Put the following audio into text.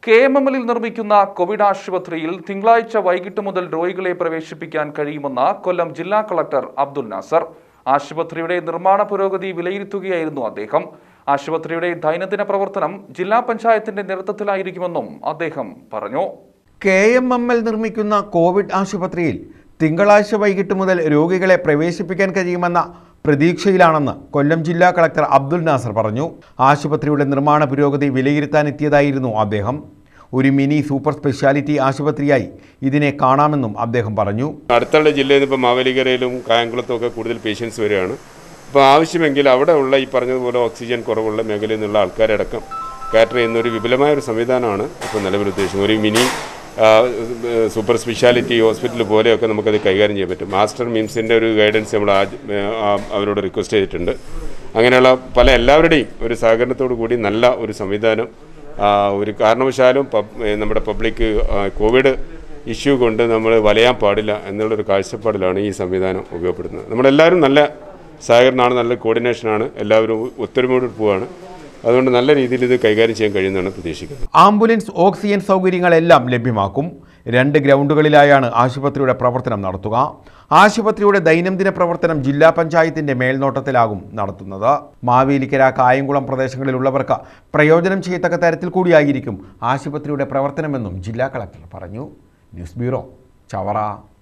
K M M എല്ലിൽ നിർമ്മിക്കുന്ന covid ആശുപത്രിയിൽ തിങ്കളാഴ്ച വൈകിട്ട് മുതൽ രോഗികളെ പ്രവേശിപ്പിക്കാൻ കഴിയുമെന്ന് കൊല്ലം ജില്ലാ കളക്ടർ അബ്ദുൽ നാസർ ആശുപത്രിയുടെ നിർമ്മാണ പുരോഗതി വിലയിരുത്തുകയായിരുന്നു അദ്ദേഹം ആശുപത്രിയുടെ ദൈനംദിന പ്രവർത്തനം ജില്ലാ പഞ്ചായത്തിന്റെ നേതൃത്വത്തിലായിരിക്കുമെന്നും അദ്ദേഹം പറഞ്ഞു കെ എം എം എൽ നിർമ്മിക്കുന്ന കോവിഡ് ആശുപത്രിയിൽ തിങ്കളാഴ്ച വൈകിട്ട് മുതൽ രോഗികളെ പ്രവേശിപ്പിക്കാൻ കഴിയുമെന്ന പ്രതീക്ഷയിലാണെന്ന് കൊല്ലം ജില്ലാ കളക്ടർ അബ്ദുൽ നാസർ പറഞ്ഞു ആശുപത്രിയുടെ നിർമ്മാണ പുരോഗതി വിലയിരുത്താനെത്തിയതായിരുന്നു അദ്ദേഹം ഒരു മിനി സൂപ്പർ സ്പെഷ്യാലിറ്റി ആശുപത്രിയായി ഇതിനെ കാണാമെന്നും അദ്ദേഹം പറഞ്ഞു അടുത്തുള്ള ജില്ലയിൽ നിന്ന് ഇപ്പോൾ മാവേലിക്കരയിലും കായംകുളത്തും ഒക്കെ കൂടുതൽ പേഷ്യൻസ് വരികയാണ് അപ്പോൾ ആവശ്യമെങ്കിൽ അവിടെ ഉള്ള ഈ പറഞ്ഞതുപോലെ ഓക്സിജൻ കുറവുള്ള മേഖലയിൽ നിന്നുള്ള ആൾക്കാരടക്കം കാറ്റർ ചെയ്യുന്ന ഒരു വിപുലമായ ഒരു സംവിധാനമാണ് ഇപ്പോൾ നിലവിൽ ഉദ്ദേശിക്കുന്നത് ഒരു മിനി ആ, സൂപ്പർ സ്പെഷ്യാലിറ്റി ഹോസ്പിറ്റൽ പോലെയൊക്കെ നമുക്കത് കൈകാര്യം ചെയ്യാൻ പറ്റും മാസ്റ്റർ മിംസിൻ്റെ ഒരു ഗൈഡൻസ് നമ്മൾ ആദ്യ- ആ, അവരോട് റിക്വസ്റ്റ് ചെയ്തിട്ടുണ്ട് അങ്ങനെയുള്ള പല എല്ലാവരുടെയും ഒരു സഹകരണത്തോടു കൂടി നല്ല ഒരു സംവിധാനം ആ, ഒരു കാരണവശാലും പബ് ഏ, നമ്മുടെ പബ്ലിക് ആ, കോവിഡ് ഇഷ്യൂ കൊണ്ട് നമ്മൾ വലയാൻ പാടില്ല എന്നുള്ളൊരു കാഴ്ചപ്പാടിലാണ് ഈ സംവിധാനം ഉപയോഗപ്പെടുന്നത് നമ്മളെല്ലാവരും നല്ല സഹകരണമാണ് നല്ല കോർഡിനേഷനാണ് എല്ലാവരും ഒത്തൊരുമയോട് പോവാണ് അതുകൊണ്ട് നല്ല രീതിയിൽ ഇത് കൈകാര്യം ചെയ്യാൻ കഴിയുമെന്നാണ് പ്രതീക്ഷിക്കുന്നത് ആംബുലൻസ് ഓക്സിജൻ സൗകര്യങ്ങളെല്ലാം ലഭ്യമാക്കും രണ്ട് ഗ്രൗണ്ടുകളിലായാണ് ആശുപത്രിയുടെ പ്രവർത്തനം നടത്തുക ആശുപത്രിയുടെ ദൈനംദിന പ്രവർത്തനം ജില്ലാ പഞ്ചായത്തിന്റെ മേൽനോട്ടത്തിലാകും നടത്തുന്നത് മാവേലിക്കര കായംകുളം പ്രദേശങ്ങളിലുള്ളവർക്ക് പ്രയോജനം ചെയ്യത്തക്ക തരത്തിൽ കൂടിയായിരിക്കും ആശുപത്രിയുടെ പ്രവർത്തനമെന്നും ജില്ലാ കളക്ടർ പറഞ്ഞു ന്യൂസ് ബ്യൂറോ ചവറ